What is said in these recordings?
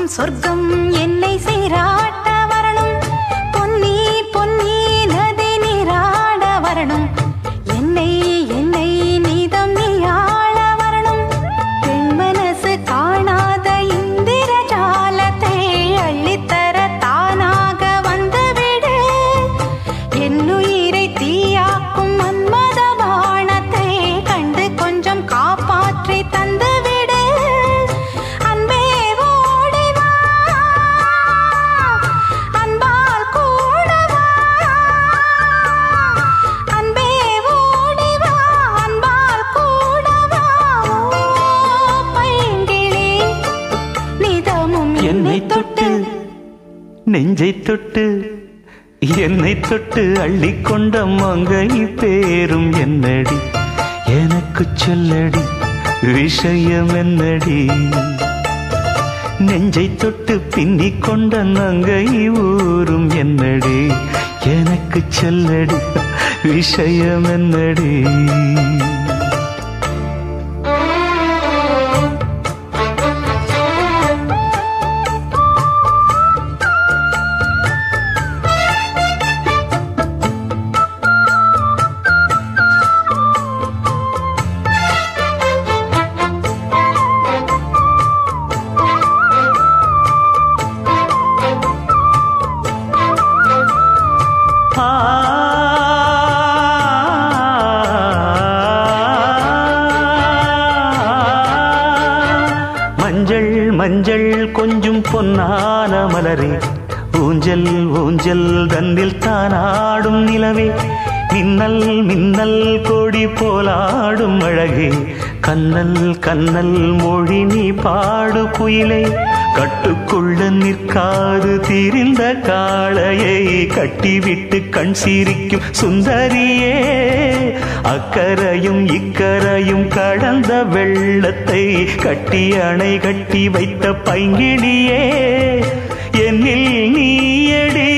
காக்கும் சொர்க்கம் என்னை சீராட்ட வரணும் பொன்னி பொன்னி நதி நீராட வரணும் என்னை என்னை நீதம் நீயாள வரணும் பெண் மனசு காணாத இந்திர ஜாலத்தை அள்ளித்தர தானாக வந்துவிடு என்னுயிரை தீயாக்கும் மன்மத பாணத்தை கண்டு கொஞ்சம் காப்பாற்றி தந்துவிடு அன்பே ஓடி வா அன்பால் கூட வா அன்பே ஓடி வா அன்பால் கூட வா ஓ பைங்கிளி நிதமும் என்னை தொட்டு நெஞ்சை தொட்டு என்னை தொட்டு அள்ளிக்கொண்ட மங்கை பேரும் என்னடி எனக்கு சொல்லடி விஷயம் என்னடி நெஞ்சை தொட்டு பின்னிக் கொண்ட நங்கை ஊரும் என்னடி எனக்கு சொல்லடி விஷயம் என்னடி மஞ்சள் மஞ்சள் கொஞ்சம் பொன்னான மலரே ஊஞ்சல் ஊஞ்சல் தன்னில் தானாடும் நிலவே மின்னல் மின்னல் கொடி போலாடும் அழகே கண்ணல் கண்ணல் மொழி நீ பாடு குயிலை கட்டுக்குள்ள நிற்காது தீரிந்த காளையை கட்டிவிட்டு கண் சிரிக்கும் சுந்தரியே அக்கரையும் இக்கரையும் கடந்த வெள்ளத்தை கட்டி அணை கட்டி வைத்த பைங்கிடியே என்னில் நீயடி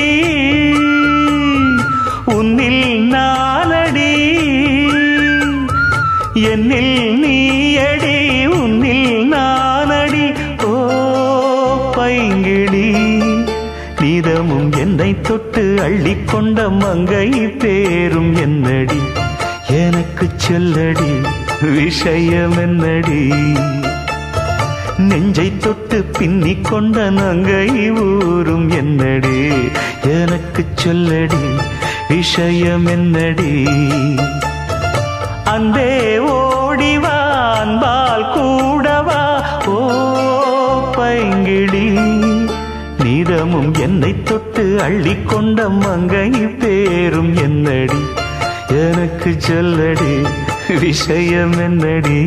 உன்னில் நானடி என்னில் நீயடி உன்னில் நானடி ஓ பைங்கிளி நீதமும் என்னை தொட்டு அள்ளிக்கொண்ட மங்கை பேரும் என்னடி எனக்கு சொல்லடி விஷயம் என்னடி நெஞ்சை தொட்டு பின்னிக் கொண்ட நங்கை ஊரும் என்னடி எனக்கு சொல்லடி விஷயம் என்னடி அந்தே ஓடிவா அன்பால் கூடவா ஓ பைங்கிடி நீதமும் என்னை தொட்டு அள்ளிக்கொண்ட மங்கை பேரும் என்னடி எனக்கு சொல்லடி விஷயம் என்னடி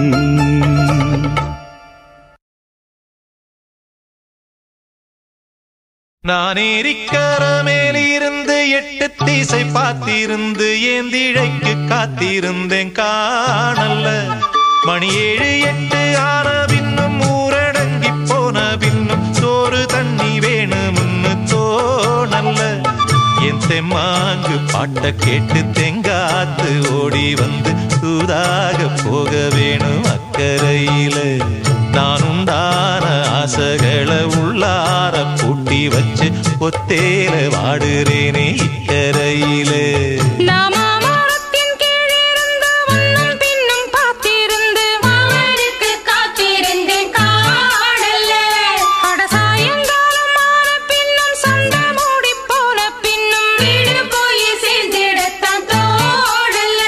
நான் ஏரிக்கர மேலிருந்து எட்டு தீசை பார்த்திருந்து ஏந்திழைக்கு காத்திருந்தேன் காணல்ல மணி ஏழு எட்டு ஆன பின்னும் ஊரடங்கி போன பின்னும் சோறு தண்ணி வேணும்னு தோணல்ல என் தெம்மாங்கு பாட்ட கேட்டு தெங்காத்து ஓடி வந்து சூதாக போக வேணும் அக்கறையில நான் உண்டான ஆசைகளை உள்ளார பூட்டி வச்சு ஒத்தேல வாடுறேனே இக்கரையிலே நாமாமரத்தின் கீழிருந்து முன்னும் பின்னும் பார்த்திருந்து மாமனுக்கு காத்திருந்தேன் காணல்ல. அட சாயங்காலம் ஆன பின்னும் சந்தை மூடிப் போன பின்னும் வீடு போய் சேர்ந்திடத்தான் தோடல்ல.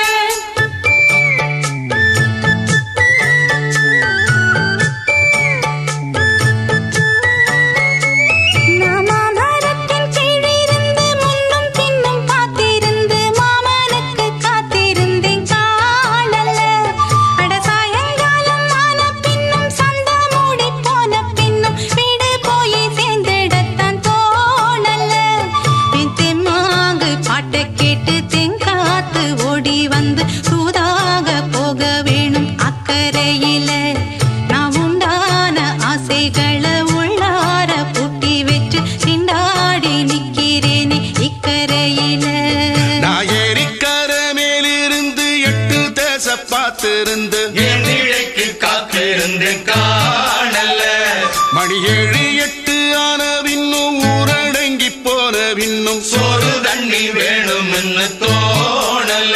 நாமாமரத்தின் கீழிருந்து முன்னும் பின்னும் பார்த்திருந்து மாமனுக்கு காத்திருந்தேன் காணல்ல. அட சாயங்காலம் ஆன பின்னும் சந்தை மூடிப் போன பின்னும் வீடு போய் சேர்ந்திடத்தான் தோணல்ல. என் தெம்மாங்கு பாட்டைக் கேட்டு தென்காத்து ஓடி வந்து சூதாக போக வேணும் அக்கறையில நான் உண்டான ஆசைகளை உள்ளார பூட்டி வச்சு திண்டாடி நிக்கிறேனே இக்கரையில நான் ஏரிக்கர மேலிருந்து எட்டு தேச பார்த்திருந்து என் இழைக்கு காத்திருந்தேன் காணல்ல மணி ஏழு எட்டு ஆன பின்னும் ஊரடங்கி போன பின்னும் சோறு தண்ணி வேணும்னு தோணல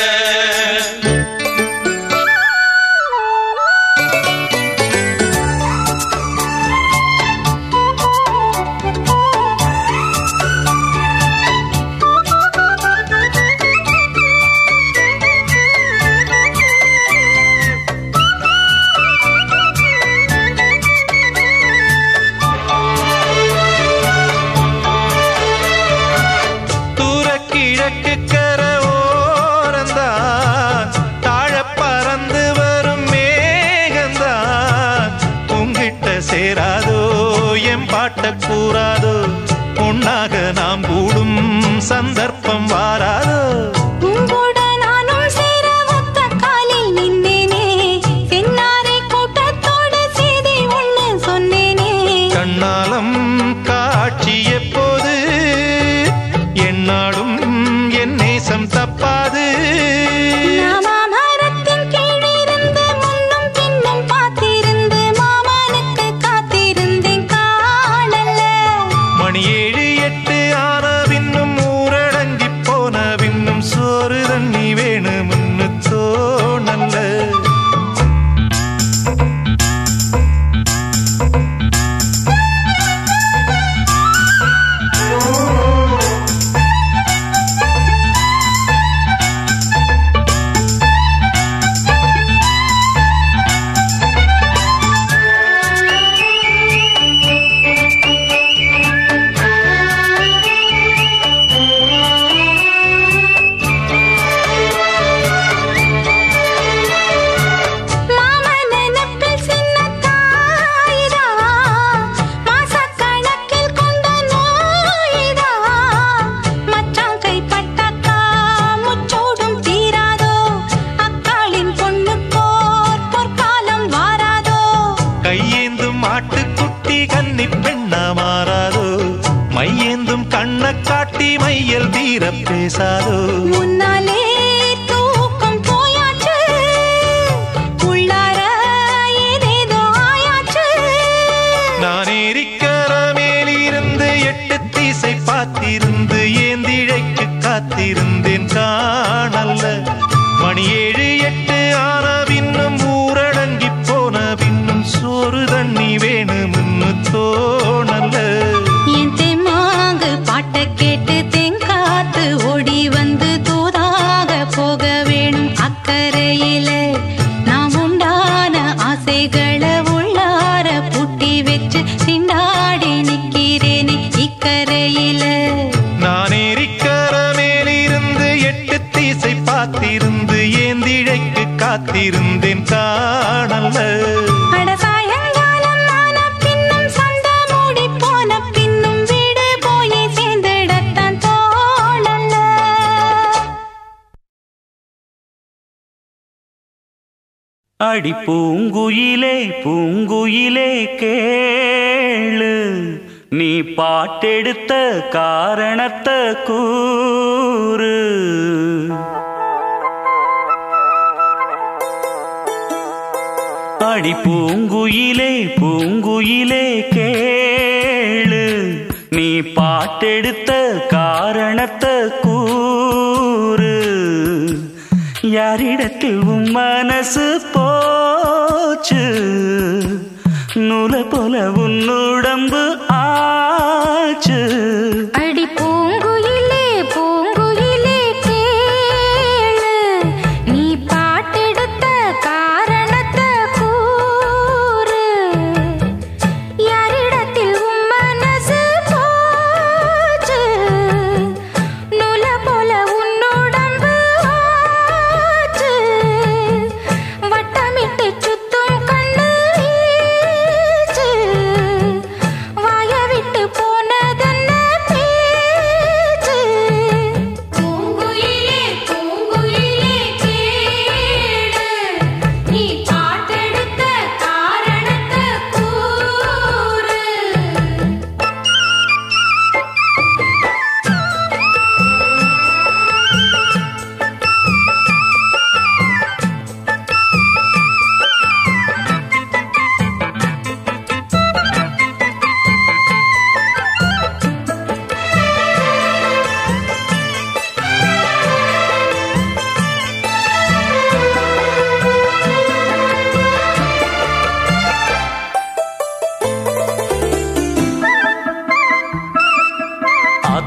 தூர கிழக்கு கர ஓரந்தான் தாழ பறந்து வரும் மேகந்தான் உங்கிட்ட சேராதோ என் பாட்ட கூறாதோ உன்னாக நாம் கூடும் சந்தர்ப்பம் வாராதோ உங்கூட நானும் சேர ஒத்த காலில் நின்னேனே சென்னாரை கூட்டத்தோடு செய்தி ஒண்ணு சொன்னேனே கண்ணாலம் காட்சி எப்போது என்னாலும் என் நேசம் தப்பாது மாமரத்தின் கீழிருந்து முன்னும் பின்னும் பார்த்திருந்து மாமனுக்கு காத்திருந்தேன் காணல மணி ஏழு எட்டு ஆன பின்னும் ஊரடங்கி போன பின்னும் சோறு தண்ணி வேணும்னு தோணல்ல மாமன் நினைப்பில் சின்ன தாயிதா மாசக்கணக்கில் கொண்ட நோயிதா மச்சான் கைப்பட்டாக்கா முச்சோடும் தீராதோ அக்காளின் பொண்ணுக்கோர் பொற்காலம் வாராதோ கையேந்தும் மாட்டுக்குட்டி கன்னி பெண்ணா மாறாதோ மையேந்தும் கண்ண காட்டி மையல் தீர பேசாதோ முன்னாலே தூக்கம் போயாச்சு உள்ளார ஏதேதோ ஆயாச்சு நான் ஏரிக்கர மேலிருந்து எட்டு தீசை பார்த்திருந்து ஏந்திழைக்கு காத்திருந்தேன் காணல்ல மணி ஏழு எட்டு ஆன பின்னும் ஊரடங்கி போன பின்னும் சோறு தண்ணி வேணும்னு தோணல்ல என் தெம்மாங்கு பாட்ட கேட்டு தெங்காத்து ஓடி வந்து தூதாக போக வேணும் அக்கறையில நாம் உண்டான ஆசைகளை உள்ளார பூட்டி வச்சு திண்டாடி நிக்கிறேனே இக்கரையில நான் ஏரிக்கர மேலிருந்து எட்டு தீசை பார்த்திருந்து ஏந்திழைக்கு காத்திருந்தேன் காணல்ல அட சாயங்காலம் ஆன பின்னும் சண்டை மூடி போன பின்னும் வீடு போய் சேர்ந்திடத்தான் தோணல அடி பூங்குயிலே பூங்குயிலே கேளு நீ பாட்டெடுத்த காரணத்தை கூறு அடி பூங்குயிலே பூங்குயிலே கேளு நீ பாட்டெடுத்த காரணத்தை கூறு யாரிடத்தில் உன் மனசு போச்சு நூல போல உன் உடம்பு ஆச்சு அடி பூங்குயிலே பூங்குயிலே கேளு நீ பாட்டெடுத்த காரணத்தை கூறு யாரிடத்தில் உன் மனசு போச்சு நூல போல உன்னுடம்பு ஆச்சு வட்டமிட்டு சுத்தும் கண்ணு வீச்சு வாய விட்டு போனதென்ன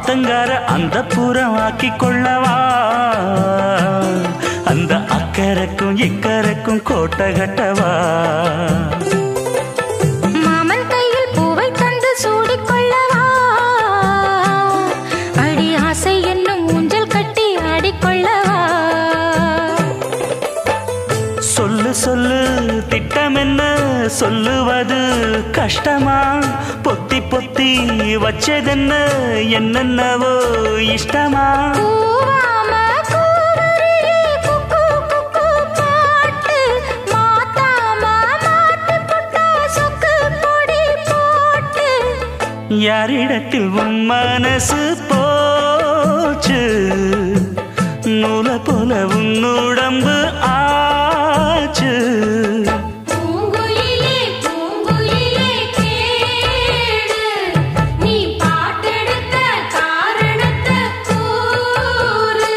ஆத்தங்கார அந்த புறம் ஆக்கி கொள்ளவா அந்த அக்கறைக்கும் இக்கரைக்கும் கோட்டை கட்டவா மாமன் கையில் பூவை தந்து சூடிக்கொள்ளவா அடி ஆசை என்னும் ஊஞ்சல் கட்டி ஆடிக்கொள்ளவா சொல்லு சொல்லு திட்டம் என்ன சொல்லுவது கஷ்டமா பொத்தி பொத்தி வச்சதென்ன என்னென்னவோ இஷ்டமா கூவாம கூவருளி குக்கு குக்கு பாட்டு மாத்தாம மாட்டு புட்டா சொக்கு பொடி போட்டு யாரிடத்தில் உன் மனசு போச்சு நூல போல உன் உடம்பு ஆச்சு பூங்குயிலே பூங்குயிலே கேடு நீ பாட்டெடுத்த காரணத்தை கூறு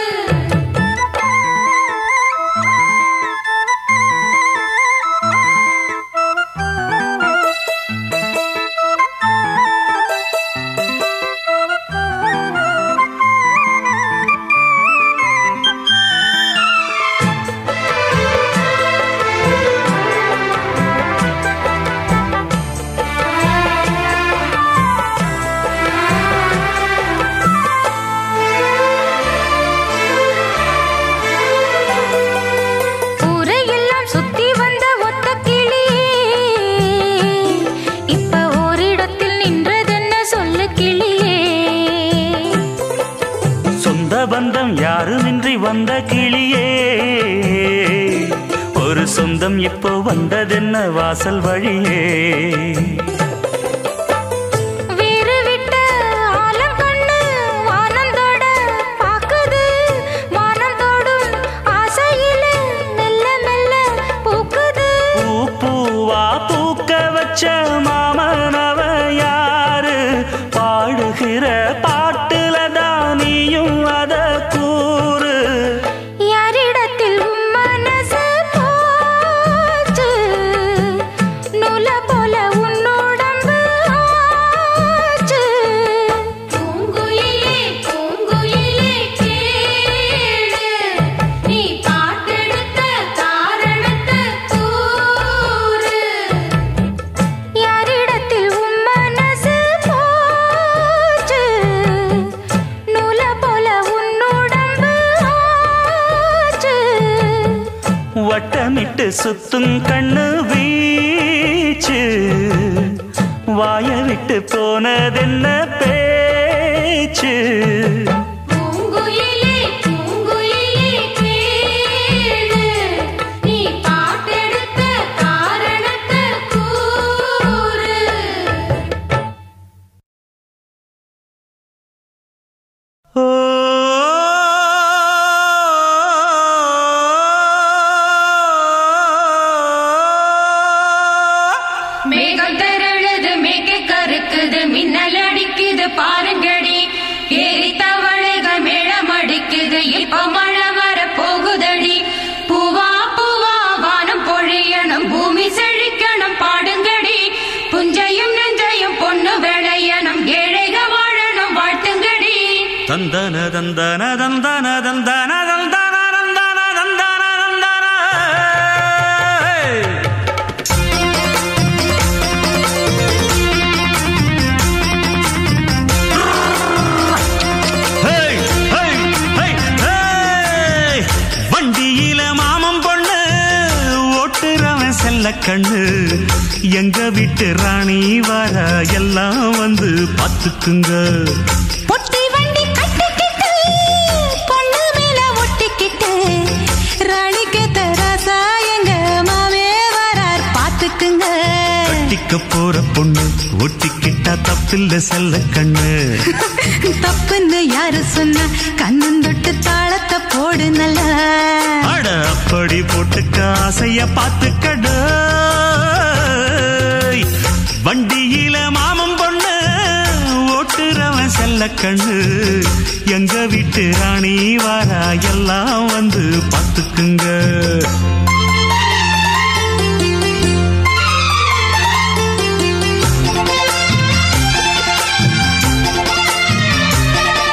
ஊரையெல்லாம் சுத்தி வந்த ஒத்த கிளியே இப்ப ஓரிடத்தில் நின்றதென்ன சொல்லு கிளியே சொந்த பந்தம் யாருமின்றி வந்த கிளியே ஒரு சொந்தம் இப்போ வந்ததென்ன வாசல் வழியே வீறு விட்ட ஆலம் கண்ணு வானந்தோட பாக்குது வானந்தோடும் ஆசையில மெல்ல மெல்ல பூக்குது பூ பூவா பூக்க வச்ச மாமனவ யாரு பாடுகிற பாட்டுல தான் நீயும் அத கூறு யாரிடத்தில் உன் மனசு போச்சு நூல போல உன் உடம்பு ஆச்சு பூங்குயிலே பூங்குயிலே கேளு நீ பாட்டெடுத்த காரணத்தை கூறு யாரிடத்தில் உன் மனசு போச்சு நூல போல உன் உடம்பு ஆச்சு வட்டமிட்டு சுத்தும் கண்ணு வீச்சு வாய விட்டு போனதென்ன பேச்சு பூங்குயிலே பூங்குயிலே கேளு நீ பாட்டெடுத்த காரணத்தை கூறு ஓ மேகம் திரழுது மேய்க்க கருக்குது மின்னல் அடிக்குது பாருங்கடி ஏறி தவளைகள் மேளம் அடிக்குது இப்ப மழை வர போகுதடி பூவா பூவா வானம் பொழியணும் பூமி செழிக்கணும் பாடுங்கடி புஞ்சையும் நெஞ்சையும் பொண்ணு விளையணும் ஏழைக வாழணும் வாழ்த்துங்கடி தந்தன தந்தன தந்தன தந்தன தந்தன தந்தன தந்தன தந்தன ஹேய், ஹேய், ஹேய், ஹேய். வண்டியில மாமன் பொண்ணு ஓட்டுறவன் செல்ல கண்ணு எங்க வீட்டு ராணி வர எல்லாம் வந்து பாத்துக்குங்க பொட்டி வண்டி கட்டிக்கிட்டு பொண்ணு மேல ஒட்டிக்கிட்டு ராணிக்கு தராசா எங்க மாமே வரார் பாத்துக்குங்க கட்டிக்க போற பொண்ணு ஒட்டிக்கிட்டா தப்பில்ல செல்ல கண்ணு தப்புன்னு யாரு சொன்னா கண்ணன் தொட்டு தாளத்தை போடு நல்லா அட அப்படி போட்டுக்க ஆசைய பார்த்துக்கடு வண்டியில மாமன் பொண்ணு ஓட்டுறவன் செல்ல கண்ணு எங்க வீட்டு ராணி வாரா எல்லாம் வந்து பார்த்துக்குங்க பூ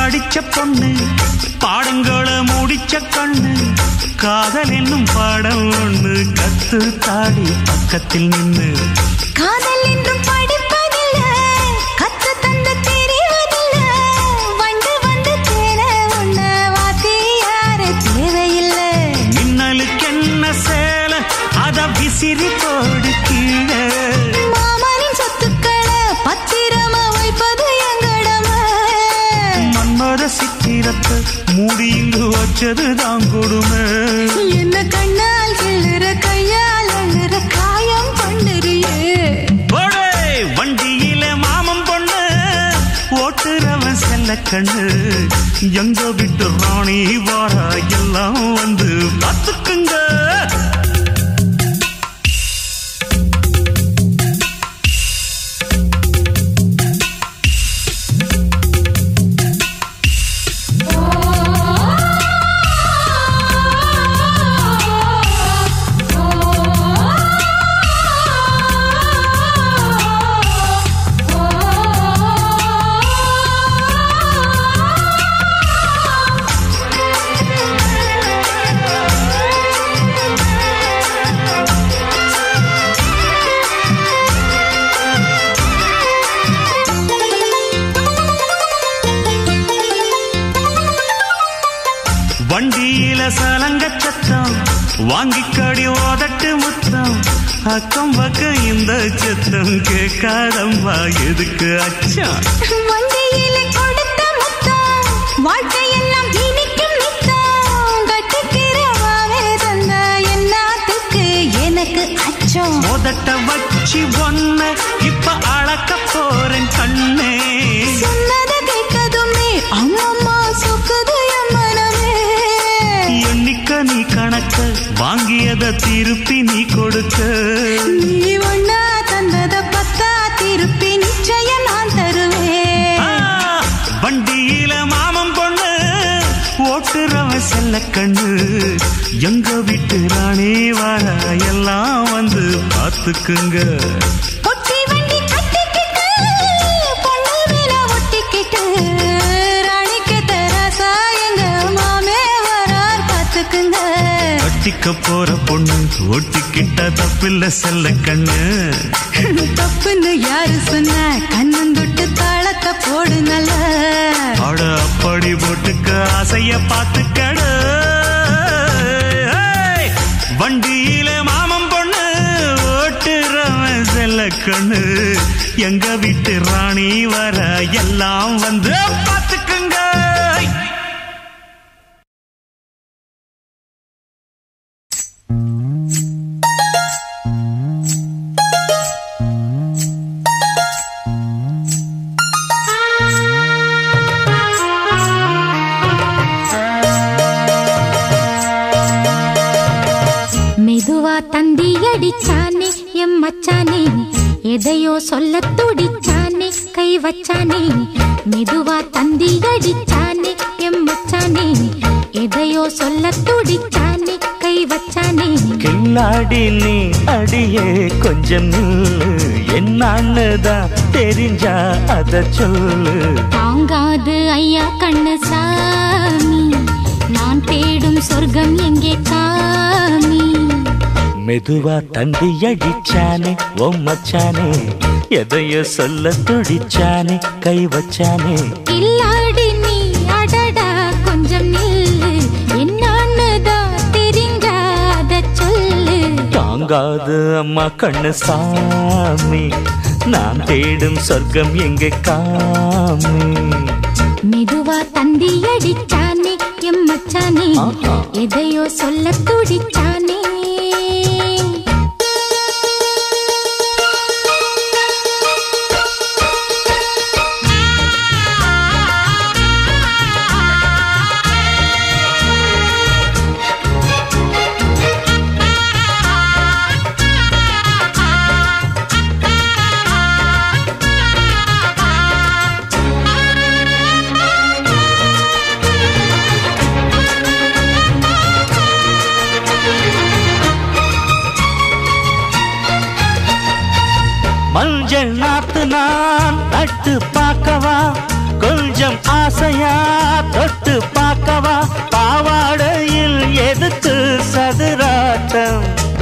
படிச்ச பொண்ணு பாடங்களை முடிச்ச கண்ணு காதல் என்னும் பாடம் ஒண்ணு கத்து தாடி பக்கத்தில் நின்னு காதல் என்றும் படிப்பதில்ல கத்து தந்து தெரிவதில்ல வண்டு வந்து தேர உன்ன வாத்தியார தேவையில்லை மின்னலுக்கு என்ன சேல அத விசிறி போடு கீழே மாமனின் சொத்துக்களை பத்திரமா வைப்பது எங்கடமை மன்மத சித்திரத்தை மூடி இங்கு வச்சது தான் கொடுமை என்ன கண்ணால் கிள்ளுற கையால் அழுற காயம் பண்ணுறியே போடே வண்டியில மாமன் பொண்ணு ஓட்டுறவன் செல்ல கண்ணு எங்க விட்டு ராணி வாரா எல்லாம் வந்து பார்த்துக்குங்க வண்டியில சலங்க சத்தம் வாங்கிக்கடி ஓதட்டு முத்தம் அக்கம் பக்கம் இந்த சத்தம் கேட்காதம்மா எதுக்கு அச்சம் வண்டியிலே கொடுத்த முத்தம் வாழ்க்கையெல்லாம் இனிக்கும் நித்தம் கட்டிக்கிறவாவே தந்த என்னாத்துக்கு எனக்கு அச்சம் மோதட்ட வச்சு ஒன்ன இப்ப அளக்க போறேன் கண்ணே சொன்னதை கேட்கதுமே அம்மம்மா சொக்குது என் மனமே எண்ணிக்க நீ கணக்க வாங்கியத திருப்பி நீ கொடுக்க நீ ஒன்னா தந்தத பத்தா திருப்பி நிச்சயம் நான் ஆ, தருவேன் வண்டியில மாமன் பொண்ணு ஓட்டுறவன் செல்ல கண்ணு எங்க வீட்டு ராணி வாழ எல்லாம் வந்து பார்த்துக்குங்க பொட்டி வண்டி கட்டிக்கிட்டு பொண்ணு மேல ஒட்டிக்கிட்டு ராணிக்கு தராசா எங்க மாமே வரார் பார்த்துக்குங்க கட்டிக்க போற பொண்ணு ஒட்டிக்கிட்ட தப்பில்ல செல்ல கண்ணு தப்புன்னு யாரு சொன்ன கண்ணந்தொட்டு தாளத்தை போடு நல்ல அட அப்படி போட்டுக்க ஆசைய பார்த்துக்கடு ஏய், வண்டியில மாமன் பொண்ணு ஓட்டுறவன் செல்ல கண்ணு எங்க வீட்டு ராணி வர எல்லாம் வந்து பார்த்துக்குங்க மெதுவா தந்தி அடிச்சானே எம் மச்சானே எதையோ சொல்ல துடிச்சானே கை வச்சானே மெதுவா தந்தி அடிச்சானே எம் மச்சானே எதையோ சொல்ல துடிச்சானே கை வச்சானே கில்லாடி நீ அடியே கொஞ்சம் நில்லு என்னான்னு தான் தெரிஞ்சா அத சொல்லு தாங்காது ஐயா கண்ணு சாமி நான் தேடும் சொர்க்கம் எங்கே காமி மெதுவா தந்தி அடிச்சானே ஓ மச்சானே எதையோ சொல்ல துடிச்சானே கை வச்சானே இல்லாடி நீ அடடா கொஞ்சம் நில்லு என்னான்னு தான் தெரிஞ்சாத சொல்லு தாங்காது அம்மா கண்ணு சாமி நான் தேடும் சொர்க்கம் எங்க காமி மெதுவா தந்தி அடிச்சானே எம் மச்சானே ஆஹா. எதையோ சொல்ல துடிச்சானே மஞ்சள் நாத்து நான் நட்டு பார்க்கவா கொஞ்ச கொஞ்சம் ஆசையா தொட்டு பார்க்கவா பாவாடையில் எதுக்கு சதுராட்டம்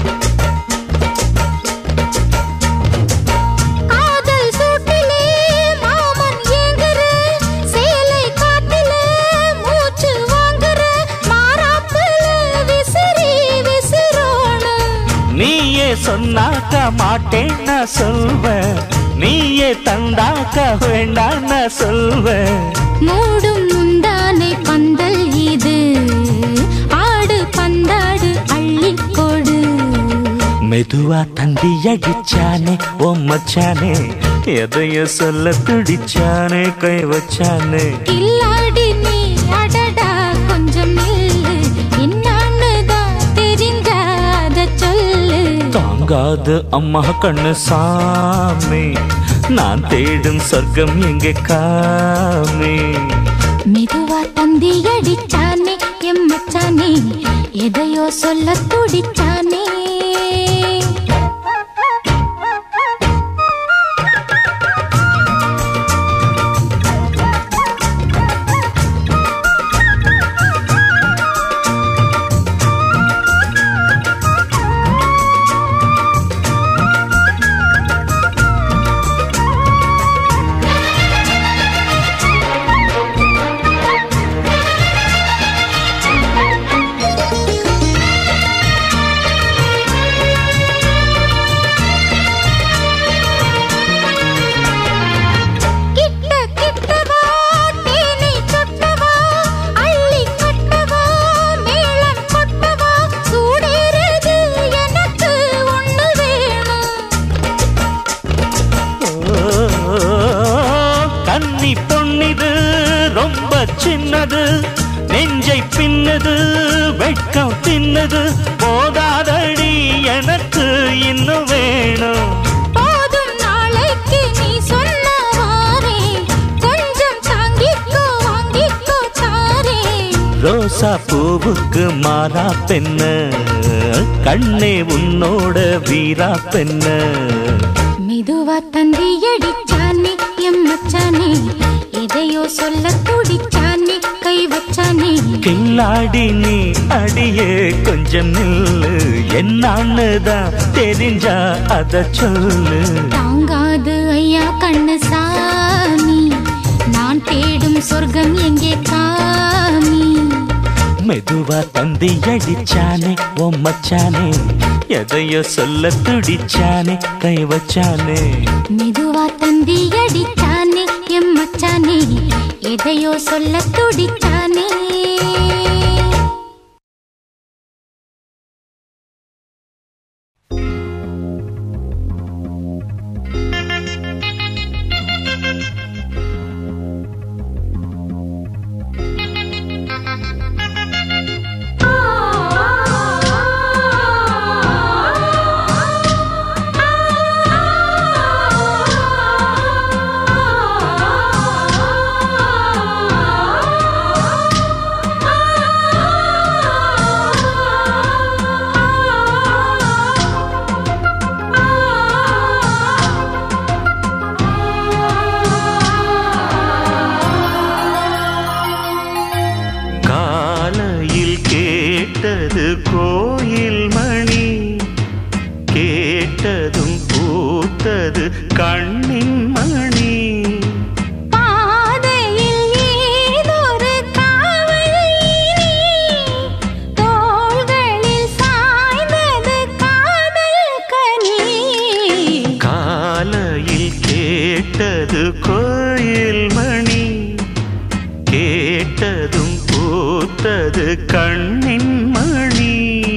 காதல் சூட்டிலே மாமன் ஏங்குற சேலை காட்டிலே மூச்சு வாங்குற மாறாப்புல விசிறி விசிறோணும் நீயே சொன்னாக்க மாட்டேன் நான் சொல்வேன் நீயே தந்தாக்க வேண்டாம் நான் சொல்வேன் மூடும் முந்தானை பந்தல் இது ஆடு பந்தாடு அள்ளிக்கொடு மெதுவா தந்தி அடிச்சானே ஓ மச்சானே எதையோ சொல்ல துடிச்சானே கை வச்சானே கில்லாடி நீ அடடா கொஞ்சம் நில்லு என்னான்னு தான் தெரிஞ்சாத சொல்லு தாங்காது அம்மா கண்ணு சாமி நான் தேடும் சொர்க்கம் எங்கே காமி மெதுவா தந்தி அடிச்சானே எம் மச்சானே எதையோ சொல்ல துடிச்சானே கிட்ட கிட்டவா தேனை சொட்டவா அள்ளி கட்டவா மேளம் கொட்டவா சூடேறுது எனக்கு ஒண்ணு வேணும் கன்னி பொன்னிது ரொம்ப சின்னது நெஞ்சை பின்னது வெட்கம் தின்னது போதாதடி எனக்கு இன்னும் வேணும் போதும் நாளைக்கு நீ சொன்னவாறே கொஞ்சம் தாங்கிக்கோ வாங்கிக்கோ தாரே ரோசா பூவுக்கு மாறா பெண்ண கண்ணே உன்னோட வீரா பெண்ண மெதுவா தந்தி அடிச்சானே எம் மச்சானே எதையோ சொல்ல துடிச்சானே கை வச்சானே கில்லாடி நீ அடியே கொஞ்சம் நில்லு என்னான்னு தான் தெரிஞ்சா அத சொல்லு தாங்காது ஐயா கண்ணு சாமி நான் தேடும் சொர்க்கம் எங்கே காமி மெதுவா தந்தி அடிச்சானே ஓ மச்சானே எதையோ சொல்ல துடிச்சானே கை வச்சானே மெதுவா தந்தி அடிச்சானே எம் மச்சானே எதையோ சொல்ல துடிச்சானே காலையில் கேட்டது கோயில் மணி கேட்டதும் பூத்தது கண்ணின் மணி பாதையில் ஏதொரு காவல் இனி, தோள்களில் சாய்ந்தது காதல் கனி. காலையில் கேட்டது கோயில் மணி கேட்டதும் பூத்தது கண்ணின் மணி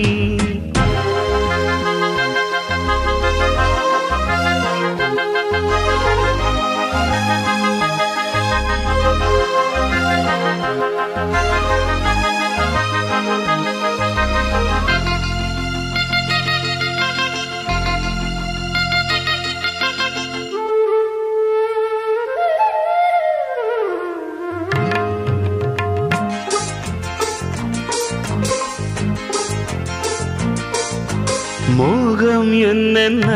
மோகம் என்னென்ன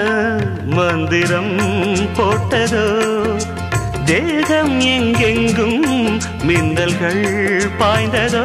மந்திரம் போட்டதோ தேகம் எங்கெங்கும் மின்னல்கள் பாய்ந்ததோ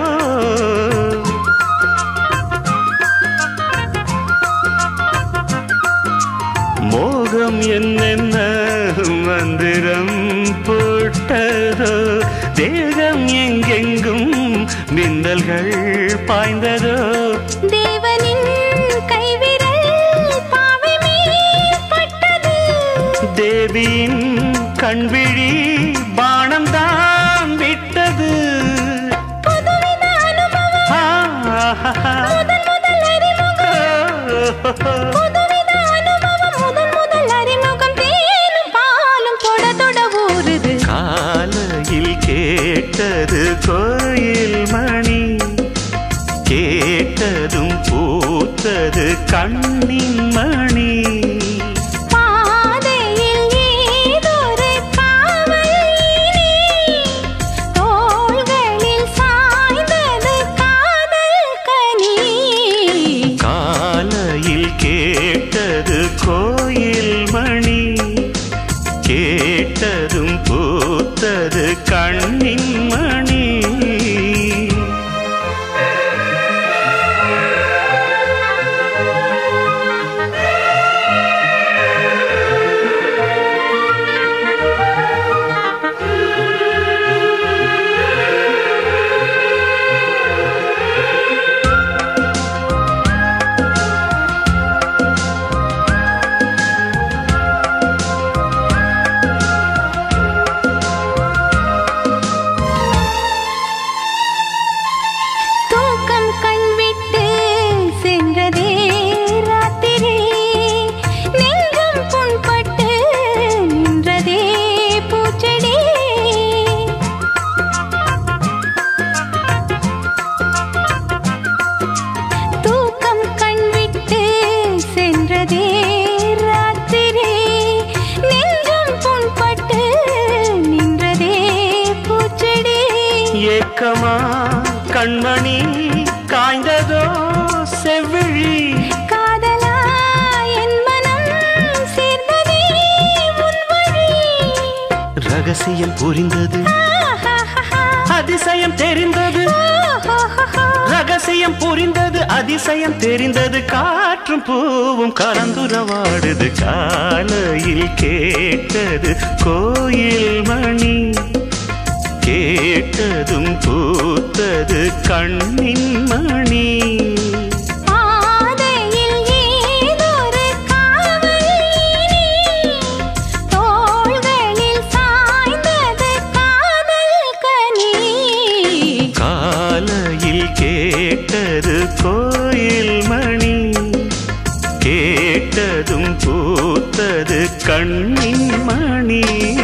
மோகம் என்னென்ன மந்திரம் போட்டதோ தேகம் எங்கெங்கும் மின்னல்கள் பாய்ந்ததோ தேவனின் கைவிரல் பாவை மேல் பட்டது தேவியின் கண்விழி பானம் தான் விட்டது புதுவித அனுபவம் ஆஹா. முதல் முதல் அறிமுகம் புதுவித அனுபவம் முதல் முதல் அறிமுகம் தேனும் பாலும் தொட தொட ஊறுது காலையில் கேட்டது கோயில் மணி கேட்டதும் பூத்தது கண்ணின் மணி பாதையில் ஏதொரு காவல் இனி. தோள்களில் சாய்ந்தது காதல் கனி காலையில் கேட்டது கோயில் மணி கேட்டதும் பூத்தது கண்ணின் மணி தூக்கம் கண் விட்டு சென்றதே ராத்திரி நெஞ்சம் புண்பட்டு நின்றதே பூச்செடி தூக்கம் கண் விட்டு சென்றதே ராத்திரி நெஞ்சம் புண்பட்டு நின்றதே பூச்செடி ஏக்கமா கண்மணி காய்ந்ததோ செவ்விழி காதலா என் மனம் சேர்ந்ததே உன் வழி ரகசியம் புரிந்தது அதிசயம் தெரிந்தது ரகசியம் புரிந்தது அதிசயம் தெரிந்தது காற்றும் பூவும் கலந்துரவாடுது காலையில் கேட்டது கோயில் மணி கேட்டதும் பூத்தது கண்ணின் மணி பாதையில் ஏதொரு காவல் இனி. தோள்களில் சாய்ந்தது காதல் கனி காலையில் கேட்டது கோயில் மணி கேட்டதும் பூத்தது கண்ணின் மணி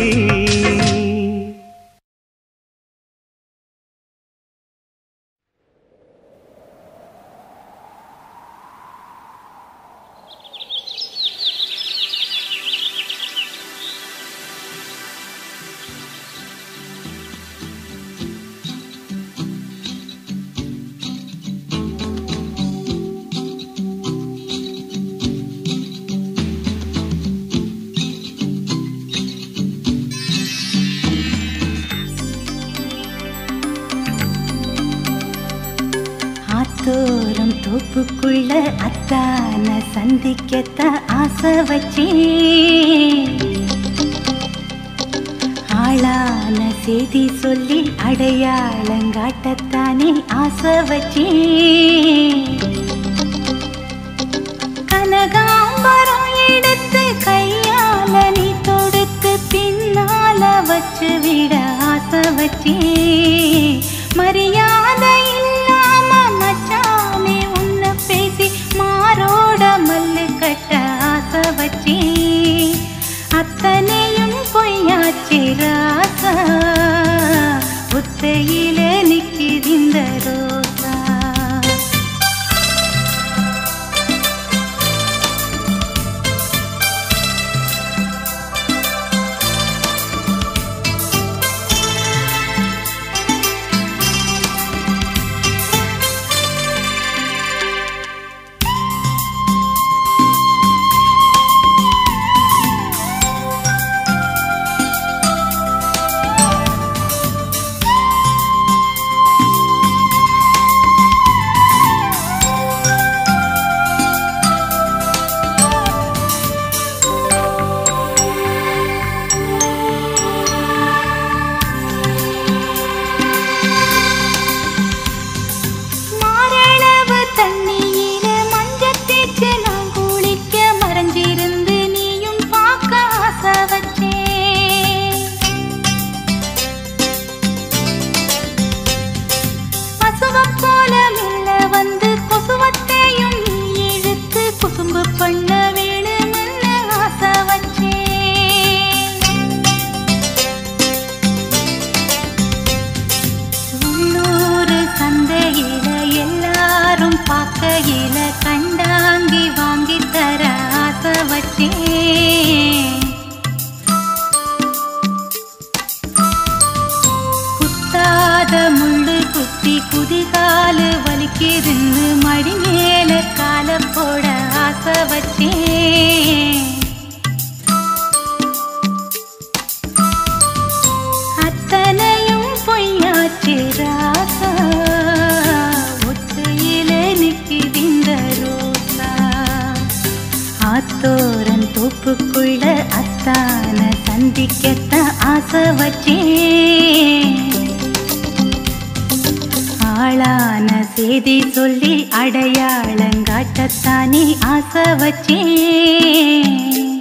ஆத்தோரம் தோப்புக்குள்ள அத்தான சந்திக்கத்தான் ஆசை வச்சேன் ஆளான செய்தி சொல்லி அடையாளங்காட்டத்தானே ஆசை வச்சேன் கனகாம்பரம் எடுத்து கையால நீ தொடுத்து பின்னால வச்சு விட ஆசை வச்சேன் மரியாதை இல்லாம மச்சானே உன்னை பேசி மாரோட மல்லு கட்ட ஆசை வச்சேன் அத்தனையும் பொய்யாச்சு ராசா புத்தையில நிக்கிதிந்த ரோசா ஆத்தி குதிகாலு வலிக்குதுன்னு மடி மேல கால போட ஆசை வச்சேன் அத்தனையும் பொய்யாச்சு ராசா ஒத்தையில நிக்குதிந்த ரோசா ஆத்தோரன் தோப்புக்குள்ள அத்தான சந்திக்கத்தான் ஆசை வச்சேன் ஆளான செய்தி சொல்லி அடையாளங்காட்டத்தானே ஆசை வச்சேன்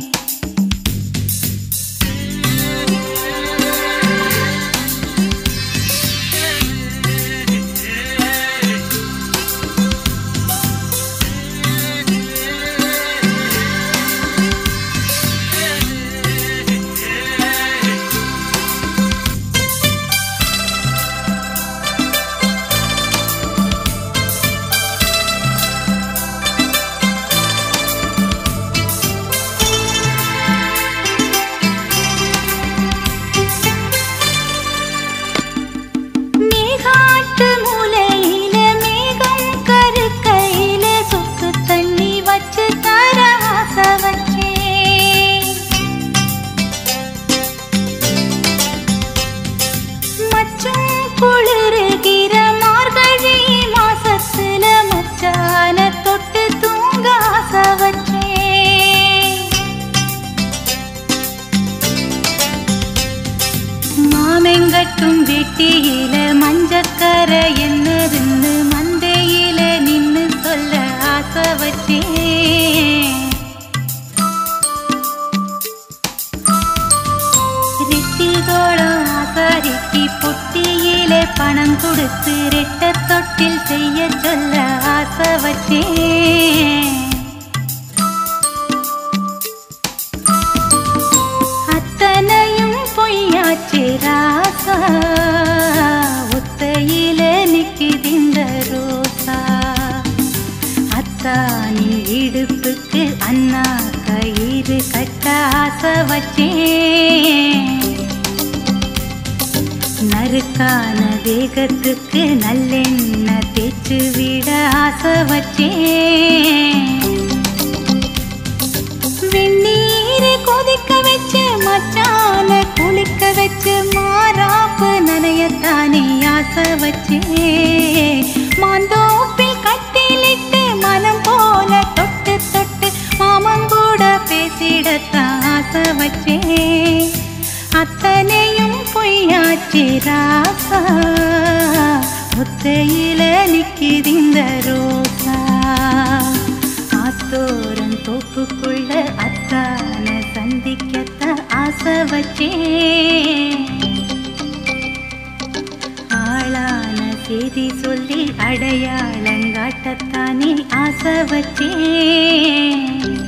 மேகாட்டு மூலையில மேகம் கருக்கையில சுக்கு தண்ணி வச்சு தர ஆசை வச்சேன் மச்சும் குளிருகிற மார்கழி மாசத்துல மச்சான தொட்டு தூங்க ஆசை வச்சேன் மாமெங்கட்டும் வெட்டியில மஞ்சக்கர என்னதுன்னு மந்தையில நின்னு சொல்ல ஆசை வச்சேன் ரெட்டிதோடம் ஆசாரிக்கு பொட்டியில பணம் கொடுத்து ரெட்ட தொட்டில் செய்ய சொல்ல ஆசை வச்சேன் அத்தனையும் பொய்யாச்சு ராசா ஒத்தையில நிக்குதிந்த ரோசா அத்தானின் இடுப்புக்கு அண்ணா கயிறு கட்ட ஆசை வச்சேன் நறுக்கான வேகத்துக்கு நல்லெண்ணெய் தேய்ச்சு விட ஆசை வச்சேன் வெந்நீரை கொதிக்க வச்சு மச்சான குளிக்க வச்சு மாறாப்பு நனையத்தானே ஆசை வச்சு மாந்தோப்பில் கட்டிலிட்டு மனம் போல தொட்டு தொட்டு மாமங்கூட பேசிடத்தான் ஆசை வச்சே அத்தனையும் பொய்யாச்சு ராசா ஒத்தையில நிக்குதிந்த ரோசா ஆத்தோரன் தோப்புக்குள்ள அத்தான சந்திக்கத்தான் ஆசை வச்சேன் ஆளான செய்தி சொல்லி அடையாளங்காட்டத்தானே ஆசை வச்சேன்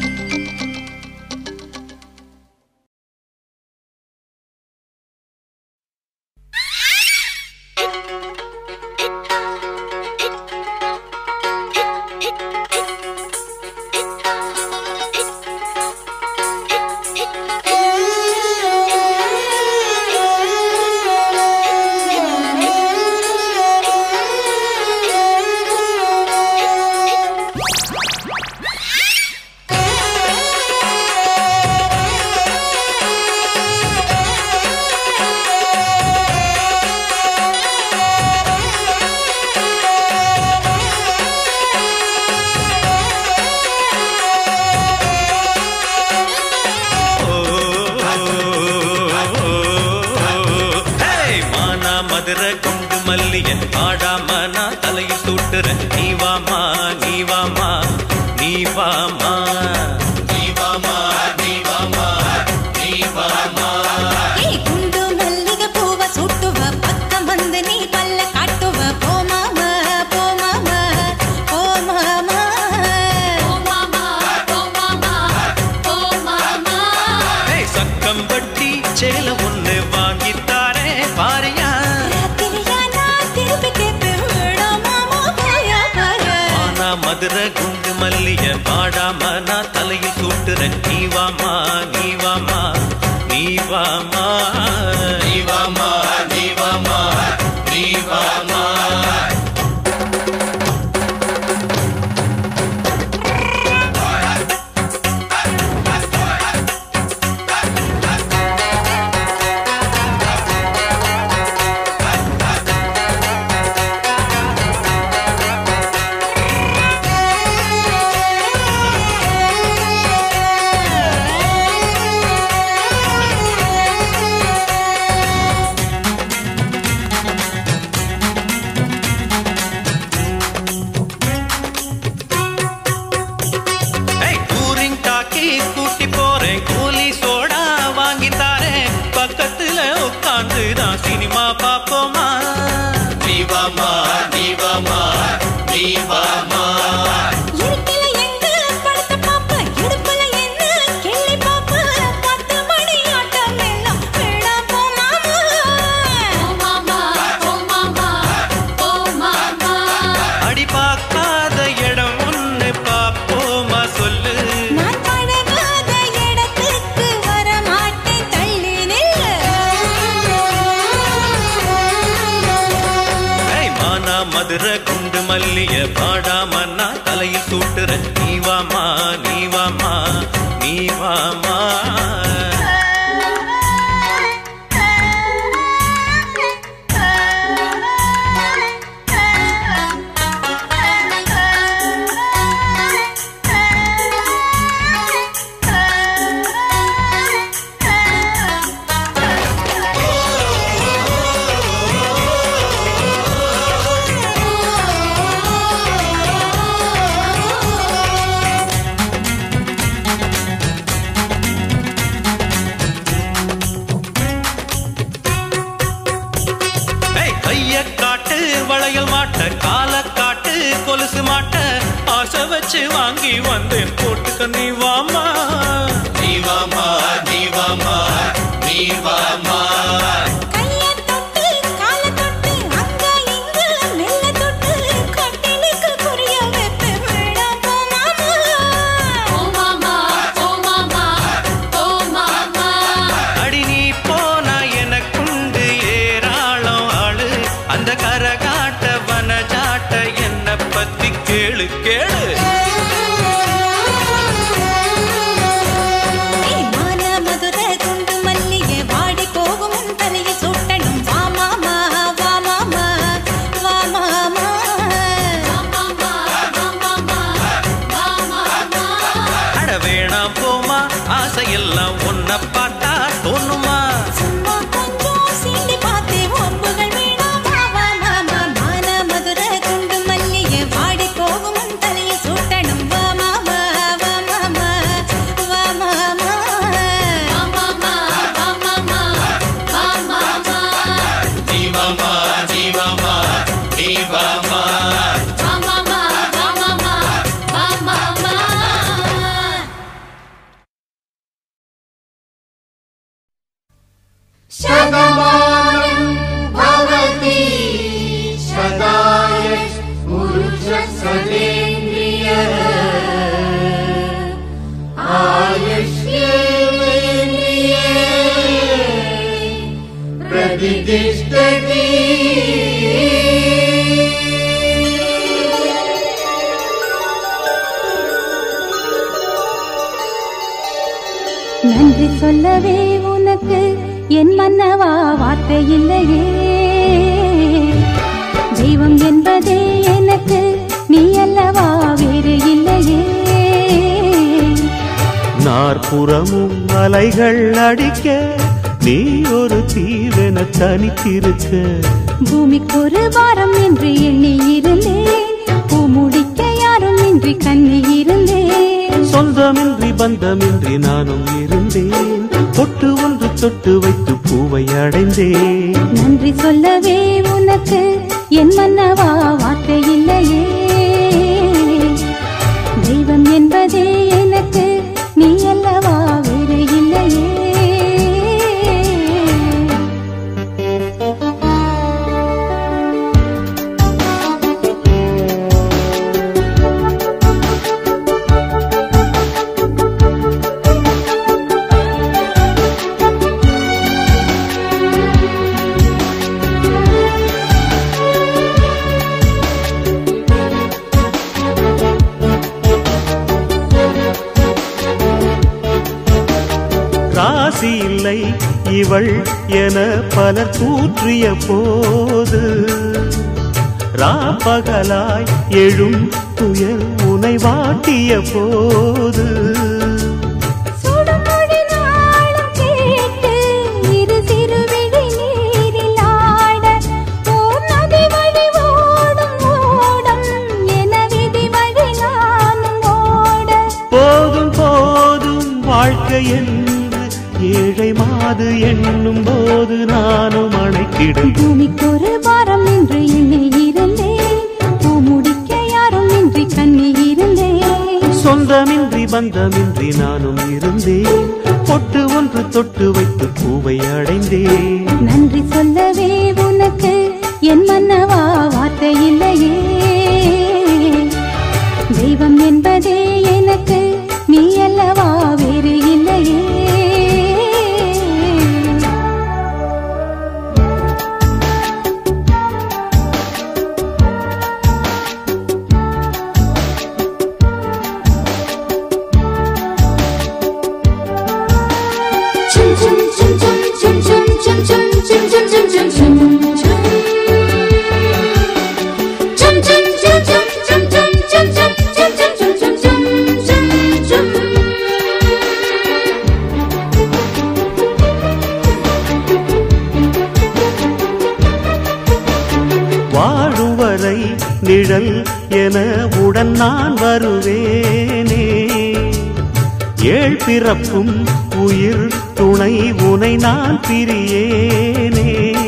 மானா மதுரை குண்டு மல்லிய ஆடாம நான் தலையில் சூட்டுறேன் நீ வாமா நீ வாமா நீ வாமா நீ வாமா நீ வாமா நீ வாமா ஏய் குண்டு மல்லிகை பூவ சுட்டுவ பக்கம் வந்து நீ பல்ல காட்டுவ போமாம போமாம போமாம ஏய், சக்கம்பட்டி சேல ஒண்ணு வாங்கித்தாரே பாரியா ராத்திரியா நான் திருப்பி கேட்பேன் விடாமாமா போயா பாரு மானா மதுரை குண்டு மல்லிய பாடாம நான் தலையில் சூட்டுறேன் நீ வாமா நீ வாமா நீ வாமா நீ வாமா நீ வாமா நீ வாமா நீவாமா நீவாமா நீவாமா இருட்டில எங்க படுத்த பாப்ப இடுப்புல என்ன கிள்ளி பாப்ப பத்து மணி ஆட்டம் எல்லாம் வேடா போமாமா அடி பார்க்காத இடம் ஒண்ணு பாப்போமா சொல்லு நான் பழகாத இடத்துக்கு வர மாட்டேன் தள்ளி நில்லு ஏய், மானா மதுரை குண்டு மல்லிய பாடாம நான் தலையில் சூட்டுறேன் நீவாமா நீவாமா நீவாமா ஏய், கைய காட்டு வளையல் மாட்ட கால காட்டு கொலுசு மாட்ட ஆசை வச்சு வாங்கி வந்தேன் போட்டுக்க நீ வாமா நீ வாமா நீ வாமா நீ வாமா கைய தொட்டு கால தொட்டு அங்க இங்க மெல்ல தொட்டு கட்டிலுக்கு புரிய வைத்து வேடா போமாமா அடி நீ போனா எனக்குண்டு ஏராளம் ஆளு அந்த கரகாட்ட வனஜாட்ட என்ன பத்தி கேளு கேளு ஏய் மான மதுரை குண்டு மல்லிகை வாடி போகும் உன் தலையை சுட்டணும் வா மாமா வா மாமா வா மாமா அட வேணாம் போமா ஆசையெல்லாம் உன்னை பார்த்தா தோணுமா சும்மா கொஞ்சம் சீண்டி பார்த்தே ஒப்புகள் வேணாம் வா வா மாமா மான மதுரை குண்டு மல்லிகை வாடி போகும் உன் தலையை சுட்டணும் வா மாமா வா மாமா வா மாமா ஜீவமா ஜீவமா ஜீவமா நன்றி சொல்லவே உனக்கு என் மன்னவா வார்த்தை இல்லையே தெய்வம் என்பதே எனக்கு நீ அல்லவா வேறு இல்லையே நாற்புறமும் அலைகள் அடிக்க நீ ஒரு தீவென தனித்திருக்க பூமிக்கு ஒரு வாரம் என்று எண்ணி இருந்தேன் பூ முடிக்க யாரும் இன்றி கண்ணி இருந்தேன் சொந்தமின்றி பந்தமின்றி நானும் இருந்தேன் பொட்டு ஒன்று தொட்டு வைத்து பூவை அடைந்தேன் நன்றி சொல்லவே உனக்கு என் மன்னவா வார்த்தை இல்லையே தெய்வம் என்பதே எனக்கு நீ அல்லவா வேறு இல்லையே ராசி இல்லை இவள் என பலர் தூற்றிய போது ராப்பகலாய் எழும் துயர் உனை வாட்டிய போது சுடுமொழி நாளும் கேட்டு இரு சிறுவிழி நீரில் ஆட ஓர் நதி வழி ஓடும் ஓடம் என விதி வழி நானும் ஓட போதும் போதும் வாழ்க்கை என்று ஏழை மாது எண்ணும் போது நானும் அணைக்கிடும் பூமிக்கு ஒரு வாரம் என்று எண்ணி சொந்தமின்றி பந்தமின்றி நானும் இருந்தேன் பொட்டு ஒன்று தொட்டு வைத்து பூவை அடைந்தேன் நன்றி சொல்லவே உனக்கு என் மன்னவா வார்த்தை இல்லையே தெய்வம் என்பதே எனக்கு நீ அல்லவா வேறு இல்லையே வாழும் வரை நிழல் என உடன் நான் வருவேனே ஏழ் பிறப்பும் உயிர் துணை உனை நான் பிரியேனே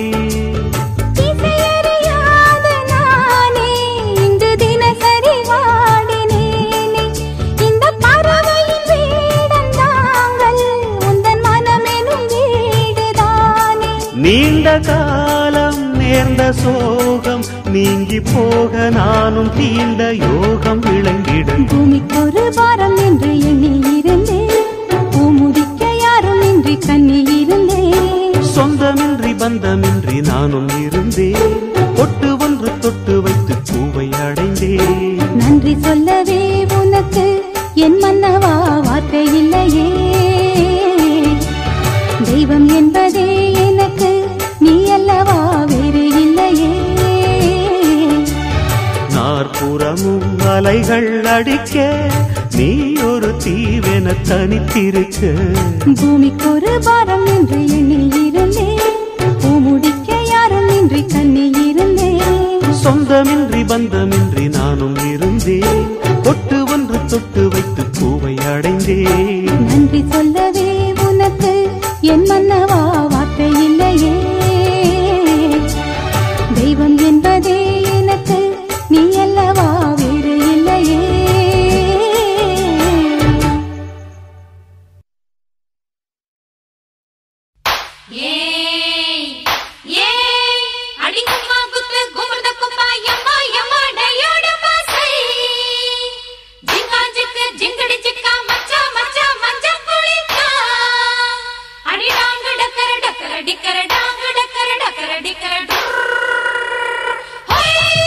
இசையறியாத நானே இங்கு தினசரி வாடினேனே இந்த பறவையின் வீடன் தாங்கள் உந்தன் மனமெனும் வீடுதானே நீண்ட காலம் நேர்ந்த சோகம் நீங்கி போக நானும் தீண்ட யோகம் விளங்கிட பூமிக்கொரு பாரம் என்று எண்ணி இருந்தேன் பூமுடிக்க யாரும் இன்றி கண்ணி இருந்தேன் சொந்தமின்றி பந்தமின்றி நானும் இருந்தேன் பொட்டு ஒன்று தொட்டு வைத்து பூவை அடைந்தேன் நன்றி சொல்லவே உனக்கு என் மன்னவா வார்த்தை இல்லையே தெய்வம் என்பதே எனக்கு நீ அல்லவா வேறு இல்லையே நாற்புறமும் அலைகள் அடிக்க நீ ஒரு தீவென தனித்திருக்க பூமிக்கொரு பாரம் என்று எண்ணி இருந்தேன் பூமுடிக்க யாரும் இன்றி கண்ணி இருந்தேன் சொந்தமின்றி பந்தமின்றி நானும் இருந்தேன் பொட்டு ஒன்று தொட்டு வைத்து பூவை அடைந்தேன் நன்றி சொல்லவே உனக்கு என் மன்னவா வார்த்தை இல்லையே தெய்வம் என்பதே எனக்கு நீ அல்லவா வேறு இல்லையே ஏய் ஏய் அடிக்குமா குத்து குமுர்த குப்பா யம்மா யம்மா டயோட பாசை ஜிங்கா ஜிக்கு ஜிங்கடி ஜிக்கா மச்சா மச்சா மஞ்சா புளிக்கா அடி டாங்கு டக்கர டக்கர டிக்கர டாங்கு டக்கர டக்கர டிக்கர ஹோய்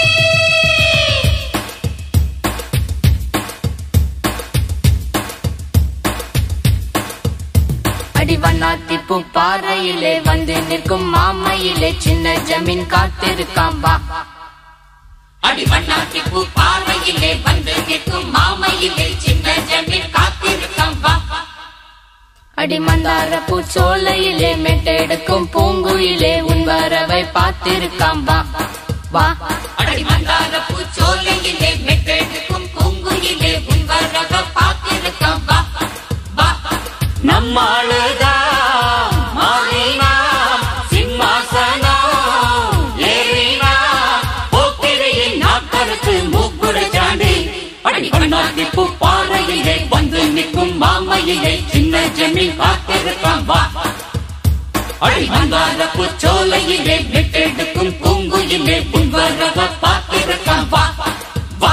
அடிவண்ணாத்தி பூ பாறையிலே வந்து நிற்கும் மாமையிலே சின்ன ஜமீன் காத்திருக்காம் வா அடிவண்ணாத்தி பூ பார்வையிலே வந்து நிற்கும் மாமையிலே சின்ன ஜமீன் காத்திருக்காம் வா அடி மந்தார பூச்சோலையிலே மெட்டெடுக்கும் பூங்குயிலே உன் வரவை பார்த்திருக்காம் வா வா அடி மந்தார பூச்சோலையிலே மெட்டெடுக்கும் பூங்குயிலே உன் வரவ பார்த்திருக்காம் வா வா நம்மாளுதான் மாறினாம் சிம்மாசனம் ஏறினாம் போக்கிரியின் நாக்கருக்கு மூக்குடை சாண்டி அடி பண்ணாத்தி பூ பாறையிலே வந்து நிற்கும் மாமையிலே சின்ன ஜமீன் காத்திருக்காம் வா அடி மந்தார பூச்சோலையிலே விட்டெடுக்கும் பூங்குயிலே உன் வரவ பார்த்திருக்காம் வா வா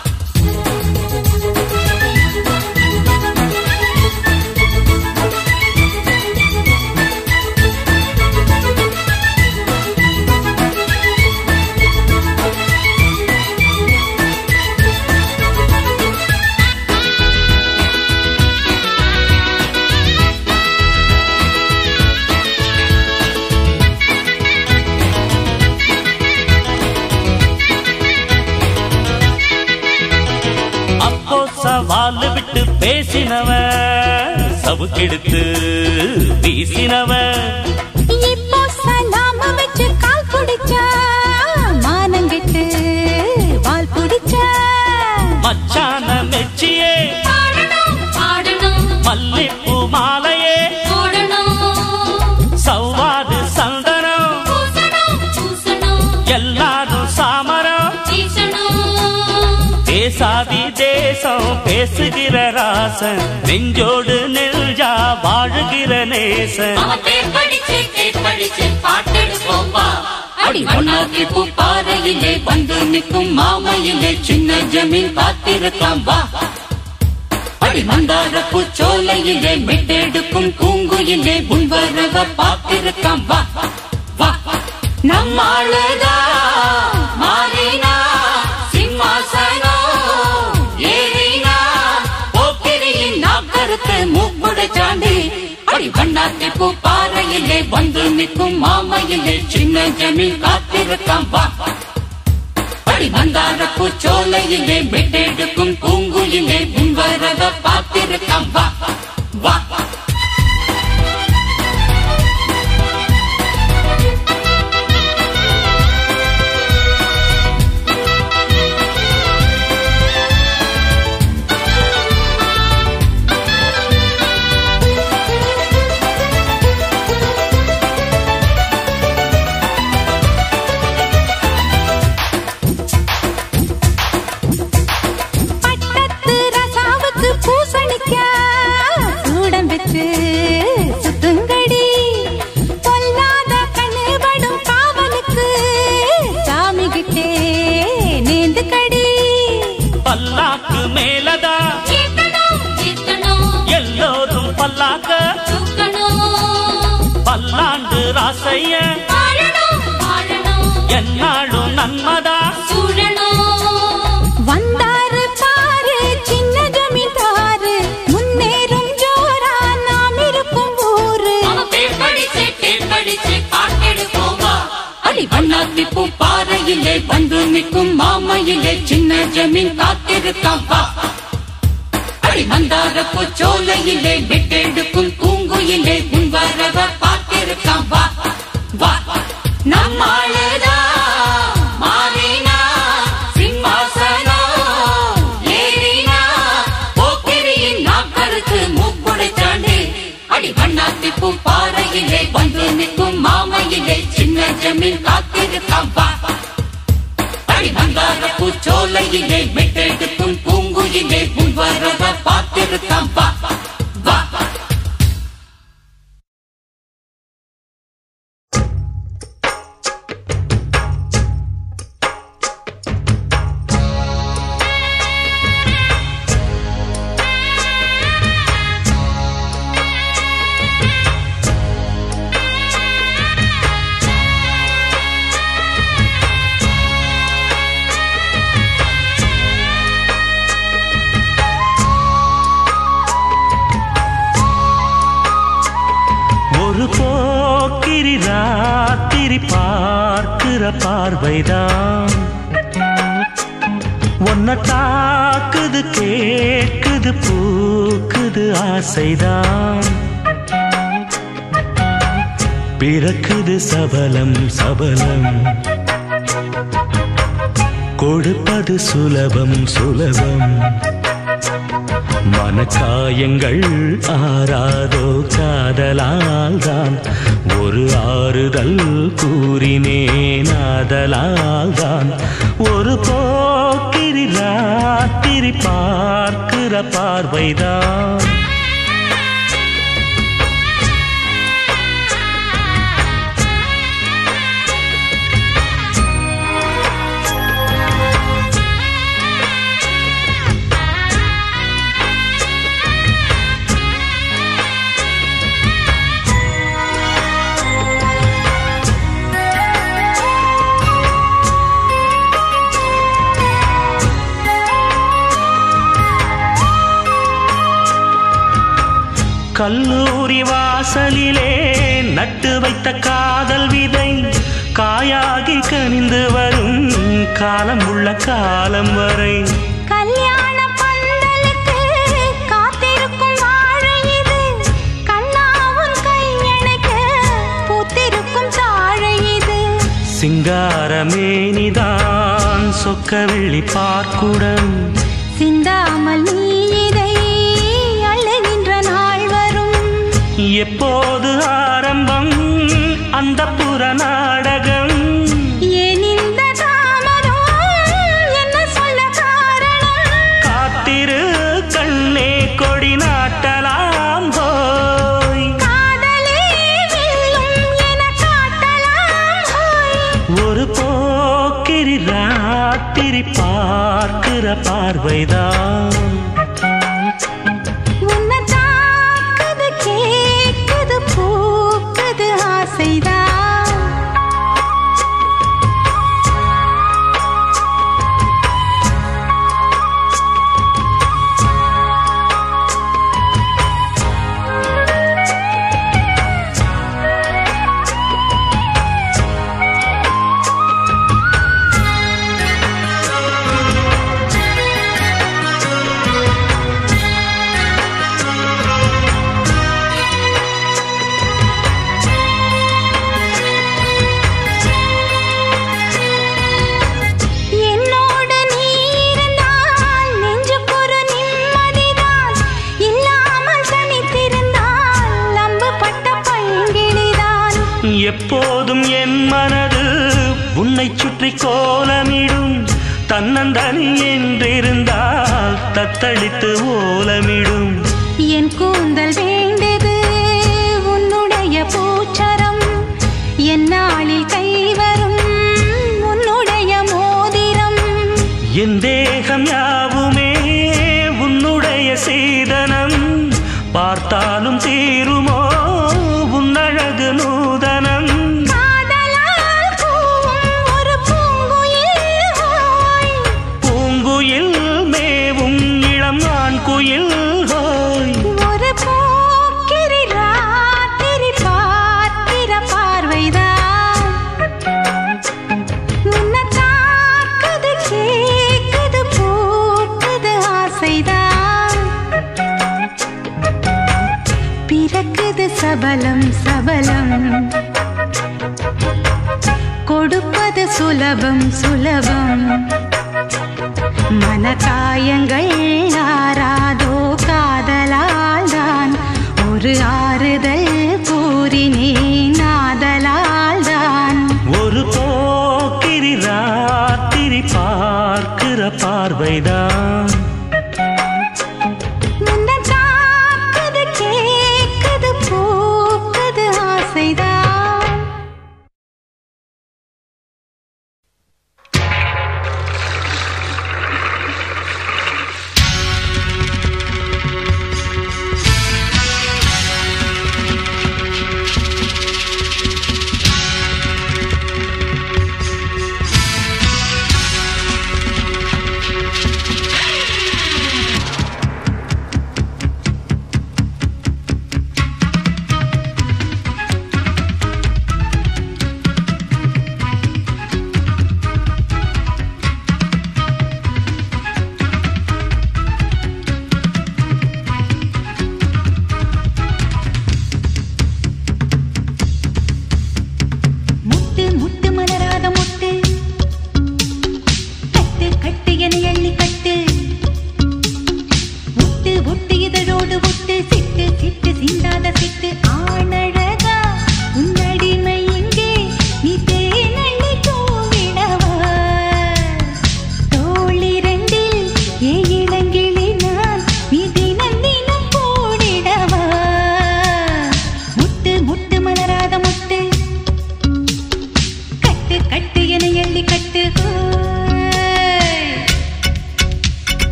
அப்போ சவால் விட்டு பேசினவன் சவுக்கெடுத்து வீசினவன் இப்போ சலாம வச்சு கால் குடிச்சா மானங்கெட்டு வால் பிடிச்சா மச்சான மெச்சியே பாடணும் பாடணும் மல்லிப்பூ மாலையே போடணும் சவ்வாது சந்தனம் பூசணும் பூசணும் எல்லாரும் சாமரம் வீசணும் பேசாதி தேசம் பேசுகிற ராசன் நெஞ்சோடு நெஞ்சா வாழுகிற நேசன் அவன் தேர் படிச்சு தேர் படிச்சு பாட்டெடுப்போம் வா அடி மண்ணாக்கி பூ பாறையிலே வந்து நிற்கும் மாமையிலே சின்ன ஜமீன் காத்திருக்காம் வா அடி மந்தார பூச்சோலையிலே மெட்டெடுக்கும் பூங்குயிலே உள்வரவ பார்த்திருக்காம் வா வா நம்மாளுதா மாறினா சிம்மாசனம் ஏறினா போக்கிரியின் நாக்கருத்து மூக்குடைச்சாண்டி அடி வண்ணாத்தி பூ பாறையிலே வந்து நிற்கும் மாமையிலே சின்ன ஜமீன் காத்திருக்காம் வா அடி மந்தார பூச்சோலையிலே மெட்டெடுக்கும் பூங்குயிலே உள்வரவ பார்த்திருக்காம் வா வா பட்டத்து ரசாவுக்கு பூசணிக்கா சூடம் வச்சு சுத்துங்கடி பொல்லாத கண்ணு படும் காவலுக்கு சாமி கிட்டே நேந்து கடி பல்லாக்கு மேலதா ஜீத்தணும் ஜீத்தணும் எல்லோரும் பல்லாக்க தூக்கணும் பல்லாண்டு ராசைய வாழணும் வாழணும் என்னாலும் நன்மதா சூழணும் வந்தாரு பாரு சின்ன ஜமீன்தாரு முன்னேறும் ஜோரா நாம் இருக்கும் ஊரு அவன் பேர் படிச்சு பேர் படிச்சு பாட்டெடுப்போம் வா அடி வண்ணாத்தி பூ பாறையிலே வந்து நிற்கும் மாமையிலே சின்ன ஜமீன் காத்திருக்காம் வா அடி மந்தார பூச்சோலையிலே விட்டெடுக்கும் பூங்குயிலே உன் வரவ பார்த்திருக்காம் வா வா நம்மாளுதா மாறினா சிம்மாசனம் ஏறினா போக்கிரியின் நாக்கருக்கு மூக்குடைச்சாண்டு அடி வண்ணாத்தி பூ பாறையிலே வந்து நிற்கும் மாமையிலே சின்ன ஜமீன் காத்திருக்காம் வா அடி மந்தார பூச்சோலையிலே மெட்டெடுக்கும் பூங்குயிலே உன் வரவ பார்த்திருக்காம் வா வா ஒரு போக்கிரி ராத்திரி பார்க்கிற பார்வைதான் உன்னை தாக்குது கேக்குது பூக்குது ஆசைதான் பிறக்குது சபலம் சபலம் கொடுப்பது சுலபம் சுலபம் மனக்காயங்கள் ஆறாதோ காதலால் தான் ஒரு ஆறுதல் கூறினேன் ஆதலால் தான் ஒரு போக்கிரி ராத்திரி பார்க்கிற பார்வைதான் கல்லூரி வாசலிலே நட்டு வைத்த காதல் விதை காயாகி கனிந்து வரும் காலம் உள்ள காலம் வரை கல்யாண பந்தலுக்கு காத்திருக்கும் வாழை இது கண்ணாவும் கையணைக்க பூத்திருக்கும் தாழை இது சிங்காரமேனிதான் சொக்க வெள்ளி பார்க்குடம் சிந்தாமல் நீ இதை அழுகின்ற நாள் வரும் எப்போது ஆரம்பம் அந்த புற நாடகம் ஏன் இந்த தாமதம் என்ன சொல்ல காரணம் போக்கிரி ராத்திரி பார்க்கிற பார்வைதான் உன்னை தாக்குது கேக்குது பூக்குது ஆசைதான் என்னோடு நீ இருந்தால் நெஞ்சுக்கொரு நிம்மதிதான் இல்லாமல் தனித்திருந்தால் அம்பு பட்ட பைங்கிளிதான் எப்போதும் என் மனது உன்னை சுற்றி கோலமிடும் தன்னந்தனி என்றிருந்தால் தத்தளித்து ஓலமிடும் என் கூந்தல் வேண்டது உன்னுடைய பூச்சரம் என்னாளில் கைவரும் உன்னுடைய மோதிரம் என் தேகம் யாவுமே உன்னுடைய சீதனம் பார்த்தாலும் தீருமோ உன்னழகு நூதனம் காதலால் கூவும் ஒரு பூங்குயில் ஹோய். பூங்குயில் மேவும் இளம் ஆண் குயில் ஹோய் ஒரு போக்கிரி ராத்திரி பார்க்கிற பார்வைதான் உன்னை தாக்குது கேக்குது பூக்குது ஆசைதான் பிறக்குது சபலம் சபலம் கொடுப்பது சுலபம் சுலபம் மனக்காயங்கள் ஆறாதோ காதலால் தான் ஒரு ஆறுதல் கூறினேன் ஆதலால் தான் ஒரு போக்கிரி ராத்திரி பார்க்கிற பார்வைதான் உன்னை தாக்குது கேக்குது பூக்குது ஆசைதான் ஆ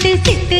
சிட்டு